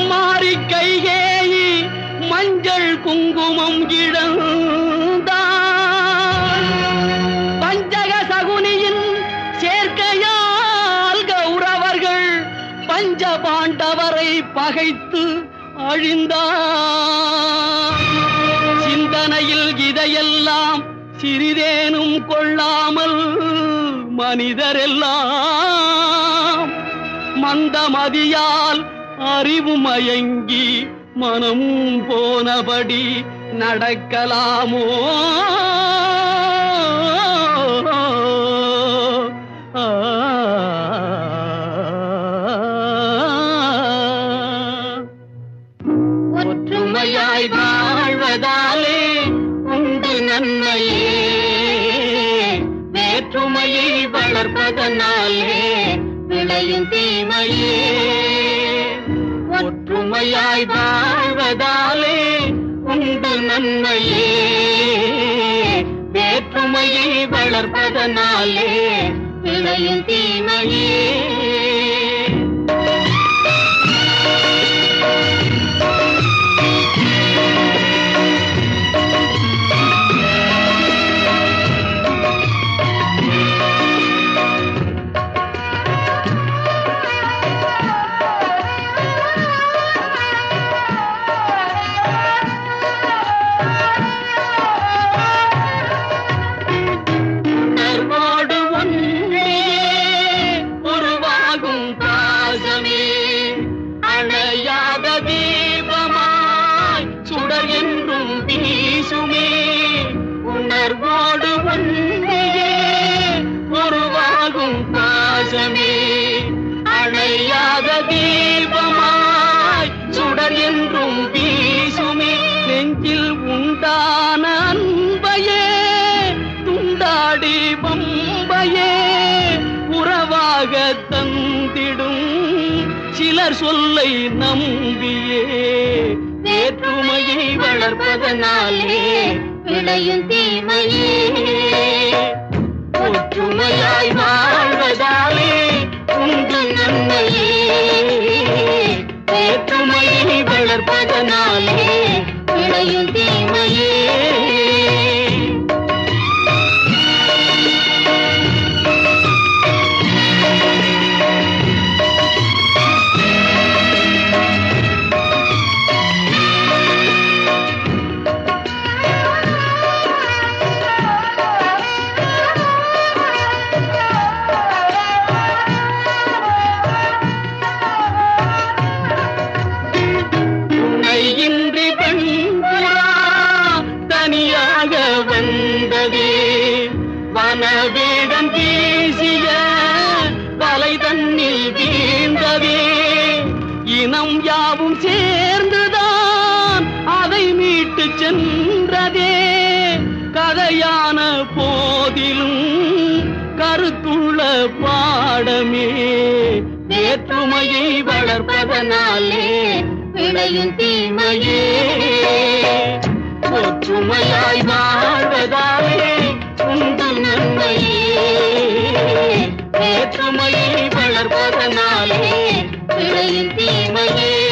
மாறி கைகேயி மஞ்சள் குங்குமம் இழந்தாள் பஞ்சக சகுனியின் சேர்க்கையால் கௌரவர்கள் பஞ்ச பாண்டவரை பகைத்து அழிந்தார் சிந்தனையில் இதையெல்லாம் சிறிதேனும் கொள்ளாமல் மனிதரெல்லாம் மந்தமதியால் அறிவு மயங்கி மனம் போனபடி நடக்கலாமோ ஆ. ஒற்றுமையாய் வாழ்வதாலே உண்டு நன்மையே வேற்றுமையை வளர்ப்பதனாலே விளையும் தீமையே ஒற்றுமையாய் வாழ்வதாலே உண்டு நன்மையே வேற்றுமையை வளர்ப்பதனாலே விளையும் தீமையே உணர்வோடு ஒன்றே உருவாகும் பாசமே அணையாத தீபமாய் சுடர் என்றும் வீசுமே உணர்வோடு ஒன்றே உருவாகும் பாசமே அணையாத தீபமாய் சுடர் என்றும் வீசுமே நெஞ்சில் உண்டான அன்பையே துண்டாடி பம்பையே உறவாக தந்திடும் சிலர் சொல்லை நம்பியே வேற்றுமையை வளர்ப்பதனாலே விளையும் தீமையே ஒற்றுமையாய் வாழ்வதாலே உண்டு நன்மையே வேற்றுமையை வளர்ப்பதனாலே விளையும் தீமையே துணையின்றி பெண்புறா தனியாக வந்ததே வனவேடம் பேசிய வலை தன்னில் வீழ்ந்ததே இனம் யாவும் சேர்ந்துதான் அதை மீட்டு சென்றதே கதையான போதிலும் கருத்துள்ள பாடமே வேற்றுமையை வளர்ப்பதனாலே விளையும் தீமையே ஒற்றுமையாய் வாழ்வதாலே உண்டு நன்மையே வேற்றுமையை வளர்ப்பதனாலே விளையும் தீமையே